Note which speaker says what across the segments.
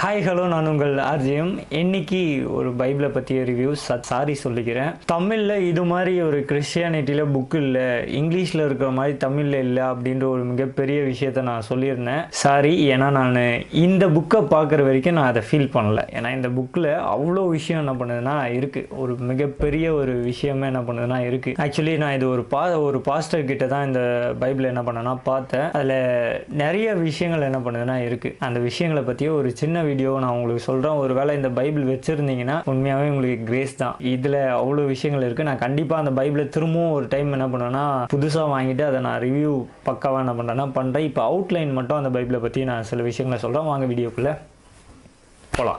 Speaker 1: hi hello நான் உங்கள் RGM இன்னைக்கு ஒரு பைபிளை பற்றிய ரிவ்யூ சாரி சொல்லிக்கிறேன் தமிழில் இது மாதிரி ஒரு கிறிஸ்டியானிட்டியில் புக் இல்லை இங்கிலீஷில் இருக்கிற மாதிரி தமிழில் இல்லை அப்படின்ற ஒரு மிகப்பெரிய விஷயத்த நான் சொல்லியிருந்தேன் சாரி ஏன்னா நான் இந்த புக்கை பார்க்குற வரைக்கும் நான் அதை ஃபீல் பண்ணல ஏன்னா இந்த புக்கில் அவ்வளோ விஷயம் என்ன பண்ணுதுன்னா இருக்குது ஒரு மிகப்பெரிய ஒரு விஷயமே என்ன பண்ணுதுன்னா இருக்குது ஆக்சுவலி நான் இது ஒரு பா ஒரு பாஸ்டர் கிட்ட தான் இந்த பைபிளை என்ன பண்ணேன்னா பார்த்தேன் அதில் நிறைய விஷயங்கள் என்ன பண்ணுதுன்னா இருக்குது அந்த விஷயங்களை பற்றி ஒரு சின்ன வீடியோ நான் உங்களுக்கு சொல்கிறேன் ஒருவேளை இந்த பைபிள் வச்சுருந்தீங்கன்னா உண்மையாகவே உங்களுக்கு கிரேஸ் தான் இதில் அவ்வளோ விஷயங்கள் இருக்குது நான் கண்டிப்பாக அந்த பைபிளை திரும்பவும் ஒரு டைம் என்ன பண்ணுவேன்னா புதுசாக வாங்கிட்டு அதை நான் ரிவ்யூ பக்காவாக என்ன பண்ணுறேன்னா பண்ணுறேன் இப்போ அவுட்லைன் மட்டும் அந்த பைபிளை பற்றி நான் சில விஷயங்களை சொல்கிறேன் வாங்க வீடியோக்குள்ளே போகலாம்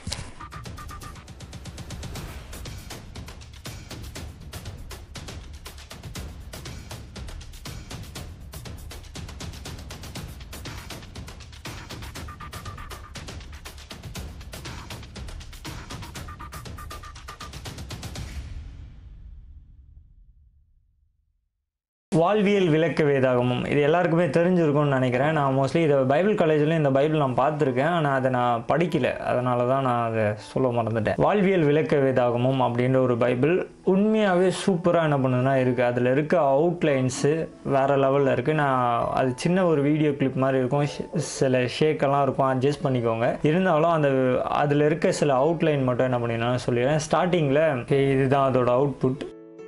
Speaker 1: வாழ்வியல் விளக்க வேதாகமம் இது எல்லாருக்குமே தெரிஞ்சிருக்கும்னு நினைக்கிறேன் நான் மோஸ்ட்லி இதை பைபிள் காலேஜில் இந்த பைபிள் நான் பார்த்துருக்கேன் ஆனால் அதை நான் படிக்கல அதனால தான் நான் அதை சொல்ல மறந்துட்டேன் வாழ்வியல் விளக்க வேதாகமம் அப்படின்ற ஒரு பைபிள் உண்மையாகவே சூப்பராக என்ன பண்ணுதுன்னா இருக்குது அதில் இருக்க அவுட்லைன்ஸு வேறு லெவலில் இருக்குது நான் அது சின்ன ஒரு வீடியோ கிளிப் மாதிரி இருக்கும் ஷ- சில ஷேக்கெல்லாம் இருக்கும் அட்ஜஸ்ட் பண்ணிக்கோங்க இருந்தாலும் அந்த அதில் இருக்க சில அவுட்லைன் மட்டும் என்ன பண்ணிடலாம் சொல்லிடுறேன் ஸ்டார்டிங்கில் இதுதான் அதோட அவுட்புட்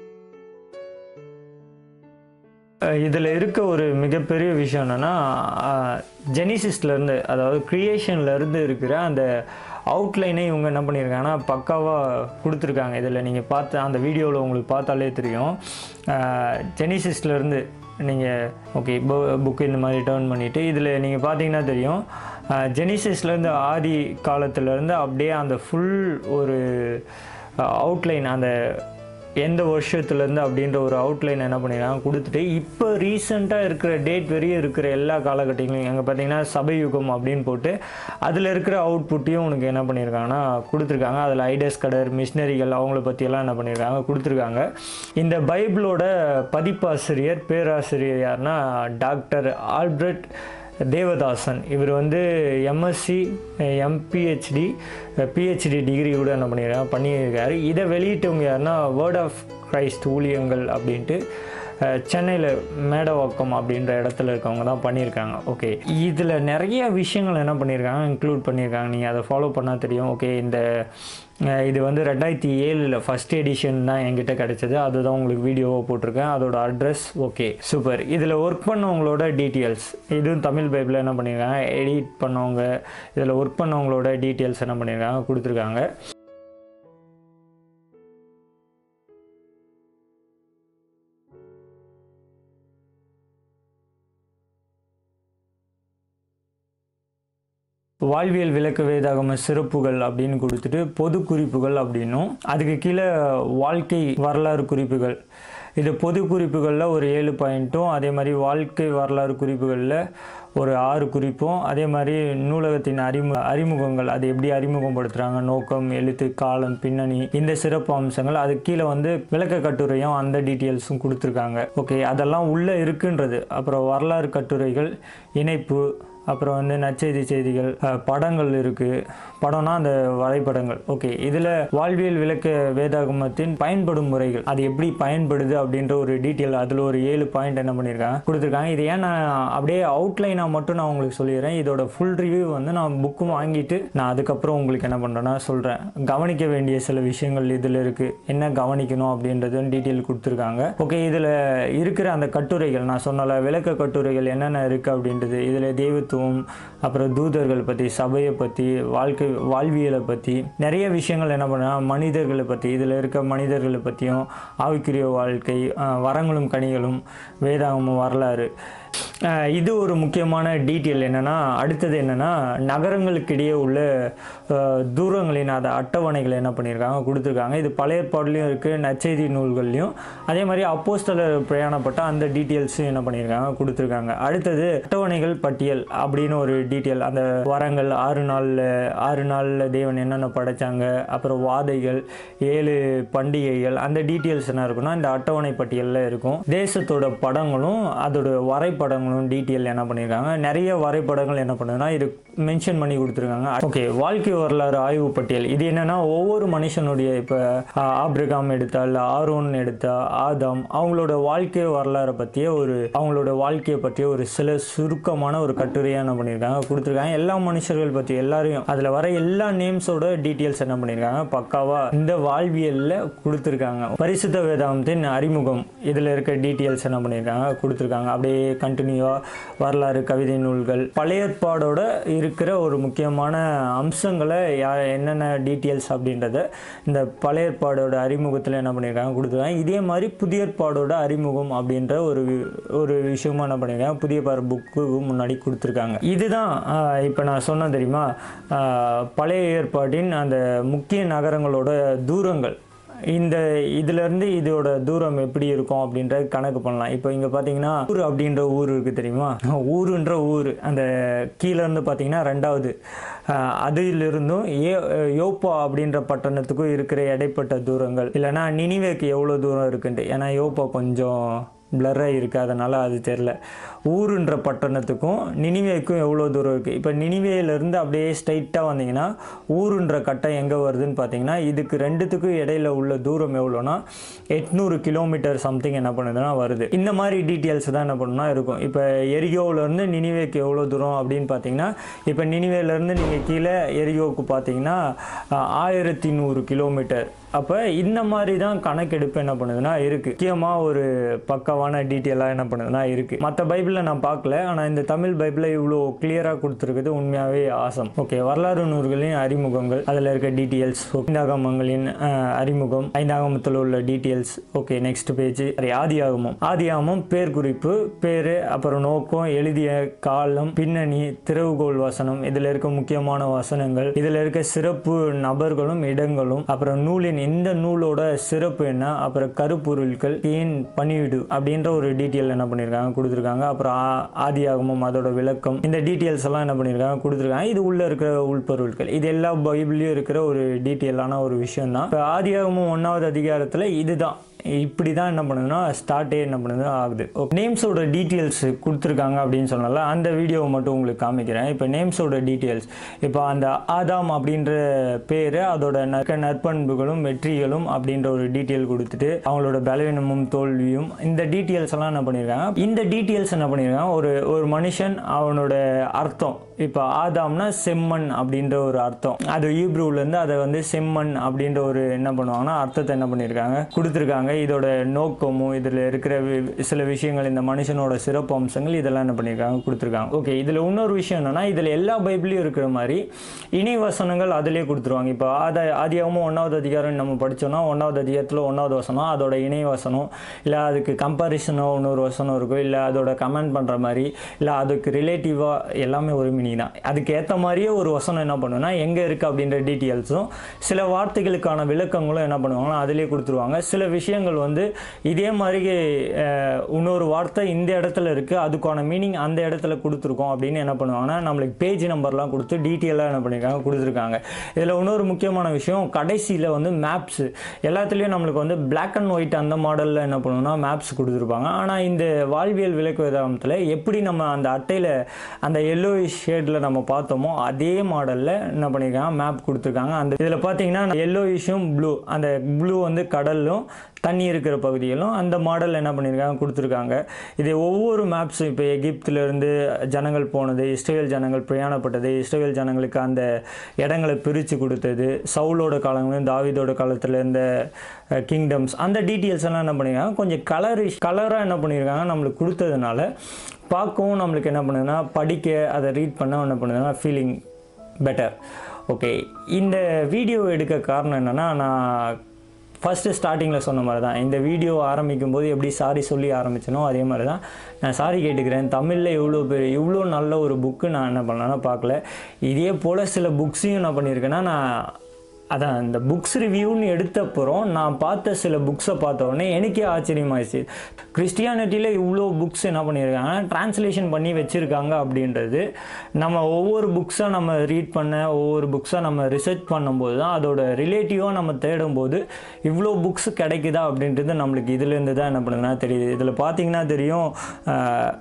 Speaker 1: இதில் இருக்க ஒரு மிகப்பெரிய விஷயம் என்னென்னா ஜெனிசிஸ்லேருந்து அதாவது க்ரியேஷன்லேருந்து இருக்கிற அந்த அவுட்லைனை இவங்க என்ன பண்ணியிருக்காங்கன்னா பக்காவாக கொடுத்துருக்காங்க இதில் நீங்கள் பார்த்து அந்த வீடியோவில் உங்களுக்கு பார்த்தாலே தெரியும் ஜெனிசிஸ்லேருந்து நீங்கள் ஓகே புக்கு இந்த மாதிரி டேர்ன் பண்ணிவிட்டு இதில் நீங்கள் பார்த்தீங்கன்னா தெரியும் ஜெனிசிஸ்லேருந்து ஆதி காலத்துலேருந்து அப்படியே அந்த ஃபுல் ஒரு அவுட்லைன் அந்த எந்த வருஷத்துலேருந்து அப்படின்ற ஒரு அவுட்லைன் என்ன பண்ணிடுறாங்க கொடுத்துட்டு இப்போ ரீசெண்டாக இருக்கிற டேட் வரையும் இருக்கிற எல்லா காலகட்டங்களையும் அங்கே பார்த்தீங்கன்னா சபையுகம் அப்படின்னு போட்டு அதில் இருக்கிற அவுட்புட்டையும் உனக்கு என்ன பண்ணியிருக்காங்கன்னா கொடுத்துருக்காங்க அதில் ஐடஸ் கடர் மிஷினரிகள் அவங்கள பற்றியெல்லாம் என்ன பண்ணியிருக்காங்க கொடுத்துருக்காங்க இந்த பைபிளோட பதிப்பாசிரியர் பேராசிரியர் யாருன்னா டாக்டர் ஆல்பர்ட் தேவதாசன் இவர் வந்து எம்எஸ்சி எம்பிஹெச்டி பிஹெச்டி டிகிரி கூட என்ன பண்ணியிருக்காங்க பண்ணியிருக்காரு இதை வெளியிட்டவங்க யாருன்னா வேர்ட் ஆஃப் கிரைஸ்ட் ஊழியங்கள் அப்படின்ட்டு சென்னையில் மேடவாக்கம் அப்படின்ற இடத்துல இருக்கவங்க தான் பண்ணியிருக்காங்க ஓகே இதில் நிறைய விஷயங்கள் என்ன பண்ணியிருக்காங்க இன்க்ளூட் பண்ணியிருக்காங்க நீங்கள் அதை ஃபாலோ பண்ணால் தெரியும் ஓகே இந்த அஹ், இது வந்து ரெண்டாயிரத்தி ஏழில் ஃபஸ்ட் எடிஷன் தான் என்கிட்ட கிடைச்சது அதுதான் உங்களுக்கு வீடியோவாக போட்டிருக்கேன் அதோட அட்ரஸ் ஓகே சூப்பர் இதில் ஒர்க் பண்ணவங்களோட டீட்டெயில்ஸ் இதுவும் தமிழ் பைபிளில் என்ன பண்ணியிருக்காங்க எடிட் பண்ணவங்க இதில் ஒர்க் பண்ணவங்களோட டீட்டெயில்ஸ் என்ன பண்ணியிருக்காங்க கொடுத்துருக்காங்க வாழ்வியல் விளக்க வேதாகம சிறப்புகள் அப்படின்னு கொடுத்துட்டு பொது குறிப்புகள் அப்படின்னும் அதுக்கு கீழே வாழ்க்கை வரலாறு குறிப்புகள் இது பொது குறிப்புகளில் ஒரு ஏழு பாயிண்ட்டும் அதே மாதிரி வாழ்க்கை வரலாறு குறிப்புகளில் ஒரு ஆறு குறிப்பும் அதே மாதிரி நூலகத்தின் அறிமு அறிமுகங்கள் அது எப்படி அறிமுகப்படுத்துகிறாங்க நோக்கம் எழுத்து காலம் பின்னணி இந்த சிறப்பு அம்சங்கள் அது கீழே வந்து விளக்க கட்டுரையும் அந்த டீட்டெயில்ஸும் கொடுத்துருக்காங்க ஓகே அதெல்லாம் உள்ளே இருக்குன்றது அப்புறம் வரலாறு கட்டுரைகள் இணைப்பு அப்புறம் வந்து நற்செய்தி செய்திகள் அஹ், படங்கள் இருக்குது படம்னா அந்த வரைபடங்கள் ஓகே இதில் வாழ்வியல் விளக்க வேதாகமத்தின் பயன்படும் முறைகள் அது எப்படி பயன்படுது அப்படின்ற ஒரு டீட்டெயில் அதில் ஒரு ஏழு பாயிண்ட் என்ன பண்ணியிருக்காங்க கொடுத்துருக்காங்க இது ஏன் நான் அப்படியே அவுட்லைனாக மட்டும் நான் உங்களுக்கு சொல்லிடுறேன் இதோட ஃபுல் ரிவ்யூ வந்து நான் புக்கும் வாங்கிட்டு நான் அதுக்கப்புறம் உங்களுக்கு என்ன பண்ணுறேன்னா சொல்கிறேன் கவனிக்க வேண்டிய சில விஷயங்கள் இதில் இருக்குது என்ன கவனிக்கணும் அப்படின்றது டீட்டெயில் கொடுத்துருக்காங்க ஓகே இதில் இருக்கிற அந்த கட்டுரைகள் நான் சொன்னல விளக்க கட்டுரைகள் என்னென்ன இருக்குது அப்படின்றது இதில் தெய்வத்துவம் அப்புறம் தூதர்கள் பற்றி சபையை பற்றி வாழ்க்கை வாழ்வியலை பற்றி நிறைய விஷயங்கள் என்ன பண்ணா மனிதர்களை பற்றி இதில் இருக்க மனிதர்களை பற்றியும் ஆவிக்குரிய வாழ்க்கை அஹ், வரங்களும் கனிகளும் வேதாகமும் வரலாறு அஹ், இது ஒரு முக்கியமான டீட்டெயில் என்னென்னா அடுத்தது என்னென்னா நகரங்களுக்கு இடையே உள்ள அஹ், தூரங்களின் அந்த அட்டவணைகளை என்ன பண்ணியிருக்காங்க கொடுத்துருக்காங்க இது பழைய பாடலையும் இருக்குது நற்செய்தி நூல்கள்லையும் அதே மாதிரி அப்போஸ்தலர் பிரயாணப்பட்ட அந்த டீட்டெயில்ஸும் என்ன பண்ணியிருக்காங்க கொடுத்துருக்காங்க அடுத்தது அட்டவணைகள் பட்டியல் அப்படின்னு ஒரு டீட்டெயில் அந்த வரங்கள் ஆறு நாளில் ஆறு நாளில் தேவன் என்னென்ன படைச்சாங்க அப்புறம் வாதைகள் ஏழு பண்டிகைகள் அந்த டீட்டெயில்ஸ் என்ன இருக்குன்னா இந்த அட்டவணை பட்டியலில் இருக்கும் தேசத்தோட படங்களும் அதோட வரைபடம் வரைபடங்களும் டீட்டெயில் என்ன பண்ணியிருக்காங்க நிறைய வரைபடங்கள் என்ன பண்ணுதுன்னா இது மென்ஷன் பண்ணி கொடுத்துருக்காங்க ஓகே வாழ்க்கை வரலாறு ஆய்வு பட்டியல் இது என்னன்னா ஒவ்வொரு மனுஷனுடைய இப்போ ஆப்ரகாம் எடுத்தா இல்லை ஆரோன் எடுத்தா ஆதாம் அவங்களோட வாழ்க்கை வரலாறை பற்றிய ஒரு அவங்களோட வாழ்க்கையை பற்றிய ஒரு சில சுருக்கமான ஒரு கட்டுரையாக என்ன பண்ணியிருக்காங்க கொடுத்துருக்காங்க எல்லா மனுஷர்கள் பற்றி எல்லாரையும் அதில் வர எல்லா நேம்ஸோட டீட்டெயில்ஸ் என்ன பண்ணியிருக்காங்க பக்காவாக இந்த வாழ்வியலில் கொடுத்துருக்காங்க பரிசுத்த வேதாந்தத்தின் அறிமுகம் இதில் இருக்க டீட்டெயில்ஸ் என்ன பண்ணியிருக்காங்க கொடுத்துருக்காங்க அப்படியே கண்டினியூவாக வரலாறு கவிதை நூல்கள் பழைய ஏற்பாடோட இருக்கிற ஒரு முக்கியமான அம்சங்களை யா என்னென்ன டீட்டெயில்ஸ் அப்படின்றத இந்த பழைய ஏற்பாடோட அறிமுகத்தில் என்ன பண்ணியிருக்காங்க கொடுத்துருக்காங்க இதே மாதிரி புதிய ஏற்பாடோட அறிமுகம் அப்படின்ற ஒரு வி- ஒரு விஷயமா என்ன பண்ணியிருக்காங்க புதிய பார் புக்கு முன்னாடி கொடுத்துருக்காங்க இதுதான் இப்போ நான் சொன்னேன் தெரியுமா ஆஹ், பழைய ஏற்பாட்டின் அந்த முக்கிய நகரங்களோட தூரங்கள் இந்த இதுலேருந்து இதோட தூரம் எப்படி இருக்கும் அப்படின்ற கணக்கு பண்ணலாம் இப்போ இங்கே பார்த்தீங்கன்னா ஊர் அப்படின்ற ஊர் இருக்குது தெரியுமா ஊருன்ற ஊர் அந்த கீழே இருந்து பார்த்தீங்கன்னா ரெண்டாவது ஆஹ், அதிலிருந்தும் ஏ யோப்பா அப்படின்ற பட்டணத்துக்கும் இருக்கிற இடைப்பட்ட தூரங்கள் இல்லைன்னா நினிவேக்கு எவ்வளோ தூரம் இருக்குன்ட்டு ஏன்னா யோப்பா கொஞ்சம் பிளராக இருக்குது அதனால் அது தெரில ஊருன்ற பட்டணத்துக்கும் நினிவேக்கும் எவ்வளோ தூரம் இருக்குது இப்போ நினிவேலேருந்து அப்படியே ஸ்ட்ரைட்டாக வந்தீங்கன்னா ஊருன்ற கட்டம் எங்கே வருதுன்னு பார்த்தீங்கன்னா இதுக்கு ரெண்டுத்துக்கும் இடையில உள்ள தூரம் எவ்வளோனா எட்நூறு கிலோமீட்டர் சம்திங் என்ன பண்ணுதுன்னா வருது இந்த மாதிரி டீட்டெயில்ஸ் தான் என்ன பண்ணுன்னா இருக்கும் இப்போ எரியோவிலேருந்து நினிவேக்கு எவ்வளோ தூரம் அப்படின்னு பார்த்தீங்கன்னா இப்போ நினிவேலேருந்து நீங்கள் கீழே எரியோவுக்கு பார்த்தீங்கன்னா ஆயிரத்தி நூறு கிலோமீட்டர் அப்போ இந்த மாதிரி தான் கணக்கெடுப்பு என்ன பண்ணுதுன்னா இருக்குது முக்கியமாக ஒரு பக்காவான டீட்டெயிலாக என்ன பண்ணுதுன்னா இருக்குது மற்ற பைபிளில் நான் பார்க்கல ஆனால் இந்த தமிழ் பைபிளில் இவ்வளோ கிளியராக கொடுத்துருக்குது உண்மையாகவே ஆசம் ஓகே வரலாறு நூல்களின் அறிமுகங்கள் அதில் இருக்க டீட்டெயில்ஸ் ஐந்தாகமங்களின் அஹ், அறிமுகம் ஐந்தாகமத்தில் உள்ள டீட்டெயில்ஸ் ஓகே நெக்ஸ்ட் பேஜ் ஆதியாகமம் ஆதியாகமம் பேர் குறிப்பு பேர் அப்புறம் நோக்கம் எழுதிய காலம் பின்னணி திறவுகோல் வசனம் இதில் இருக்க முக்கியமான வசனங்கள் இதில் இருக்க சிறப்பு நபர்களும் இடங்களும் அப்புறம் நூலின் இந்த நூலோட சிறப்பு என்ன அப்புறம் கருப்பொருட்கள் ஏன் பணியிடு அப்படின்ற ஒரு டீட்டெயில் என்ன பண்ணியிருக்காங்க கொடுத்துருக்காங்க அப்புறம் ஆ- ஆதியாகமம் அதோட விளக்கம் இந்த டீட்டெயில்ஸ் எல்லாம் என்ன பண்ணியிருக்காங்க கொடுத்துருக்காங்க இது உள்ள இருக்கிற உள்பொருட்கள் இது எல்லா பைபிள்லையும் இருக்கிற ஒரு டீட்டெயிலான ஒரு விஷயம் தான் இப்போ ஆதியாகமம் ஒன்றாவது அதிகாரத்தில் இதுதான் இப்படி தான் என்ன பண்ணுதுன்னா ஸ்டார்ட்டே என்ன பண்ணுது ஆகுது நேம்ஸோட டீட்டெயில்ஸ் கொடுத்துருக்காங்க அப்படின்னு சொன்னால அந்த வீடியோவை மட்டும் உங்களுக்கு காமிக்கிறேன் இப்போ நேம்ஸோட டீட்டெயில்ஸ் இப்போ அந்த ஆதாம் அப்படின்ற பேர் அதோட நற்க நற்பண்புகளும் வெற்றிகளும் அப்படின்ற ஒரு டீட்டெயில் கொடுத்துட்டு அவங்களோட பலவீனமும் தோல்வியும் இந்த டீட்டெயில்ஸ் எல்லாம் என்ன பண்ணியிருக்காங்க இந்த டீட்டெயில்ஸ் என்ன பண்ணியிருக்காங்க ஒரு ஒரு மனுஷன் அவனோட அர்த்தம் இப்போ ஆதாம்னா செம்மண் அப்படின்ற ஒரு அர்த்தம் அது ஈப்ரூலேருந்து அதை வந்து செம்மண் அப்படின்ற ஒரு என்ன பண்ணுவாங்கன்னா அர்த்தத்தை என்ன பண்ணியிருக்காங்க கொடுத்துருக்காங்க இதோட நோக்கமும் இதில் இருக்கிற வி- சில விஷயங்கள் இந்த மனுஷனோட சிறப்பு அம்சங்கள் இதெல்லாம் என்ன பண்ணியிருக்காங்க கொடுத்துருக்காங்க ஓகே இதில் இன்னொரு விஷயம் என்னன்னா இதில் எல்லா பைபிளையும் இருக்கிற மாதிரி இணை வசனங்கள் அதிலே கொடுத்துருவாங்க இப்போ ஆத ஆதியாகமும் ஒன்றாவது அதிகாரம் நம்ம படிச்சோம்னா ஒன்றாவது அதிகாரத்தில் ஒன்றாவது வசனம் அதோட இணை வசனம் இல்லை அதுக்கு கம்பாரிசனோ இன்னொரு வசனம் இருக்கும் இல்லை அதோட கமெண்ட் பண்ணுற மாதிரி இல்லை அதுக்கு ரிலேட்டிவாக எல்லாமே ஒரு மீனிங் தான் அதுக்கு ஏற்ற மாதிரியே ஒரு வசனம் என்ன பண்ணுன்னா எங்கே இருக்குது அப்படின்ற டீட்டெயில்ஸும் சில வார்த்தைகளுக்கான விளக்கங்களும் என்ன பண்ணுவாங்கன்னா அதிலே கொடுத்துருவாங்க சில விஷயங்கள் வந்து இதே மாதிரி அஹ், இன்னொரு வார்த்தை இந்த இடத்துல இருக்குது அதுக்கான மீனிங் அந்த இடத்துல கொடுத்துருக்கோம் அப்படின்னு என்ன பண்ணுவாங்கன்னா நம்மளுக்கு பேஜ் நம்பர்லாம் கொடுத்து டீட்டெயிலாக என்ன பண்ணியிருக்காங்க கொடுத்துருக்காங்க இதில் இன்னொரு முக்கியமான விஷயம் கடைசியில் வந்து மேப்ஸ் எல்லாத்துலேயும் நம்மளுக்கு வந்து Black அண்ட் ஒயிட் அந்த மாடலில் என்ன பண்ணுவோம்னா மேப்ஸ் கொடுத்துருப்பாங்க ஆனால் இந்த வாழ்வியல் விளக்கு வேதாந்தத்தில் எப்படி நம்ம அந்த அட்டையில் அந்த எல்லோ ஷேடில் நம்ம பார்த்தோமோ அதே மாடலில் என்ன பண்ணியிருக்காங்க மேப் கொடுத்துருக்காங்க அந்த இதில் பார்த்தீங்கன்னா எல்லோ இஷ்யூம் ப்ளூ அந்த ப்ளூ வந்து கடலும் தண்ணி இருக்கிற பகுதிகளும் அந்த மாடல் என்ன பண்ணியிருக்காங்க கொடுத்துருக்காங்க இது ஒவ்வொரு மேப்ஸும் இப்போ எகிப்திலிருந்து ஜனங்கள் போனது இஸ்ரேல் ஜனங்கள் பிரயாணப்பட்டது இஸ்ரேல் ஜனங்களுக்கு அந்த இடங்களை பிரித்து கொடுத்தது சவுலோட காலங்களும் தாவீதோட காலத்தில் இருந்த கிங்டம்ஸ் அந்த டீட்டெயில்ஸ் எல்லாம் என்ன பண்ணியிருக்காங்க கொஞ்சம் கலரிஷ் கலராக என்ன பண்ணியிருக்காங்க நம்மளுக்கு கொடுத்ததுனால பார்க்கவும் நம்மளுக்கு என்ன பண்ணுதுன்னா படிக்க அதை ரீட் பண்ண என்ன பண்ணுதுன்னா ஃபீலிங் பெட்டர் ஓகே இந்த வீடியோ எடுக்க காரணம் என்னென்னா நான் ஃபஸ்ட்டு ஸ்டார்டிங்கில் சொன்ன மாதிரி தான் இந்த வீடியோ ஆரம்பிக்கும் போது எப்படி சாரி சொல்லி ஆரம்பிச்சனோ அதே மாதிரி தான் நான் சாரி கேட்டுக்கிறேன் தமிழில் இவ்வளோ பெரிய இவ்வளோ நல்ல ஒரு புக்கு நான் என்ன பண்ணேன்னா பார்க்கல இதே போல் சில புக்ஸையும் என்ன பண்ணியிருக்கேன்னா நான் அதான் இந்த புக்ஸ் ரிவ்யூன்னு எடுத்தப்புறம் நான் பார்த்த சில புக்ஸை பார்த்த உடனே எனக்கே ஆச்சரியமாயிடுச்சு கிறிஸ்டியானிட்டியில் இவ்வளோ புக்ஸ் என்ன பண்ணியிருக்காங்க ட்ரான்ஸ்லேஷன் பண்ணி வச்சுருக்காங்க அப்படின்றது நம்ம ஒவ்வொரு புக்ஸாக நம்ம ரீட் பண்ண ஒவ்வொரு புக்ஸாக நம்ம ரிசர்ச் பண்ணும்போது தான் அதோட ரிலேட்டிவாக நம்ம தேடும்போது இவ்வளோ புக்ஸ் கிடைக்குதா அப்படின்றது நம்மளுக்கு இதுலேருந்து தான் என்ன பண்ணுதுன்னா தெரியுது இதில் பார்த்தீங்கன்னா தெரியும் ஆஹ்,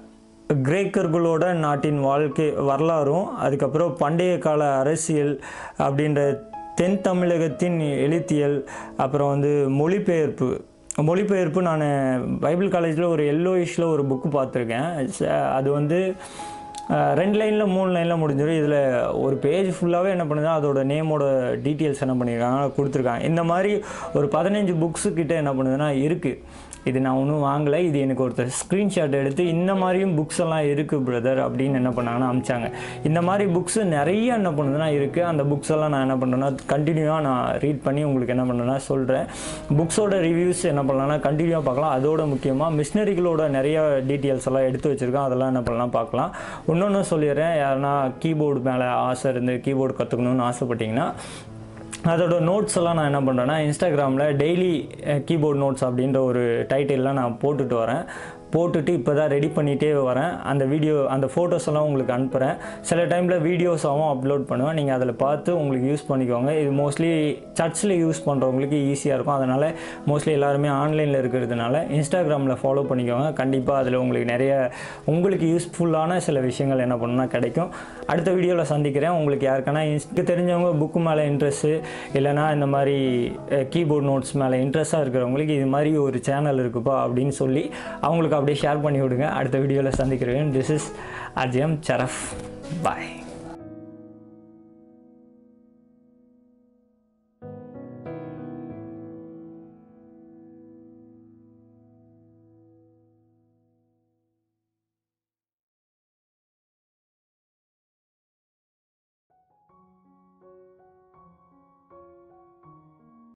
Speaker 1: கிரேக்கர்களோட நாட்டின் வாழ்க்கை வரலாறும் அதுக்கப்புறம் பண்டைய கால அரசியல் அப்படின்ற தென் தமிழகத்தின் எழுத்தியல் அப்புறம் வந்து மொழிபெயர்ப்பு மொழிபெயர்ப்பு நான் பைபிள் காலேஜில் ஒரு எல்லோயிஷில் ஒரு புக்கு பார்த்துருக்கேன் ச- அது வந்து அஹ், ரெண்டு லைனில் மூணு லைனில் முடிஞ்சிடும் இதில் ஒரு பேஜ் ஃபுல்லாகவே என்ன பண்ணுதுன்னா அதோட நேமோட டீட்டெயில்ஸ் என்ன பண்ணியிருக்காங்க கொடுத்துருக்காங்க இந்த மாதிரி ஒரு பதினஞ்சு புக்ஸு கிட்ட என்ன பண்ணுதுன்னா இருக்குது இது நான் ஒன்றும் வாங்கலை இது எனக்கு ஒருத்தர் ஸ்க்ரீன்ஷாட் எடுத்து இந்த மாதிரியும் புக்ஸ் எல்லாம் இருக்குது பிரதர் அப்படின்னு என்ன பண்ணாங்கன்னா அமிச்சாங்க இந்த மாதிரி புக்ஸு நிறைய என்ன பண்ணுதுன்னா இருக்குது அந்த புக்ஸ் எல்லாம் நான் என்ன பண்ணுறேன்னா கண்டினியூவாக நான் ரீட் பண்ணி உங்களுக்கு என்ன பண்ணுறேன்னா சொல்கிறேன் புக்ஸோட ரிவ்யூஸ் என்ன பண்ணலாம்னா கண்டினியூவாக பார்க்கலாம் அதோட முக்கியமாக மிஷினரிகளோட நிறைய டீட்டெயில்ஸ் எல்லாம் எடுத்து வச்சுருக்கேன் அதெல்லாம் என்ன பண்ணலாம் பார்க்கலாம் இன்னொன்று சொல்லிடுறேன் யாருன்னா கீபோர்டு மேலே ஆசை இருந்து கீபோர்டு கற்றுக்கணும்னு ஆசைப்பட்டீங்கன்னா அதோட நோட்ஸ் எல்லாம் நான் என்ன பண்ணுறேன்னா இன்ஸ்டாகிராமில் டெய்லி கீபோர்ட் நோட்ஸ் அப்படின்ற ஒரு டைட்டில்லாம் நான் போட்டுட்டு வரேன் போட்டுட்டு இப்போ தான் ரெடி பண்ணிகிட்டே வரேன் அந்த வீடியோ அந்த ஃபோட்டோஸ் எல்லாம் உங்களுக்கு அனுப்புகிறேன் சில டைமில் வீடியோஸாகவும் அப்லோட் பண்ணுவேன் நீங்கள் அதில் பார்த்து உங்களுக்கு யூஸ் பண்ணிக்கோங்க இது மோஸ்ட்லி சர்ச்சில் யூஸ் பண்ணுறவங்களுக்கு ஈஸியாக இருக்கும் அதனால் மோஸ்ட்லி எல்லாருமே ஆன்லைனில் இருக்கிறதுனால இன்ஸ்டாகிராமில் ஃபாலோ பண்ணிக்கோங்க கண்டிப்பாக அதில் உங்களுக்கு நிறைய உங்களுக்கு யூஸ்ஃபுல்லான சில விஷயங்கள் என்ன பண்ணுன்னா கிடைக்கும் அடுத்த வீடியோவில் சந்திக்கிறேன் உங்களுக்கு யாருக்கான இன்ஸ்க்கு தெரிஞ்சவங்க புக்கு மேலே இன்ட்ரெஸ்ட்டு இல்லைனா இந்த மாதிரி கீபோர்ட் நோட்ஸ் மேலே இன்ட்ரெஸ்ட்டாக இருக்கிறவங்களுக்கு இது மாதிரி ஒரு சேனல் இருக்குப்பா அப்படின்னு சொல்லி அவங்களுக்கு அப்படியே ஷேர் பண்ணி விடுங்க அடுத்த வீடியோவில் சந்திக்கிறேன் this is Arjiyam Saraf bye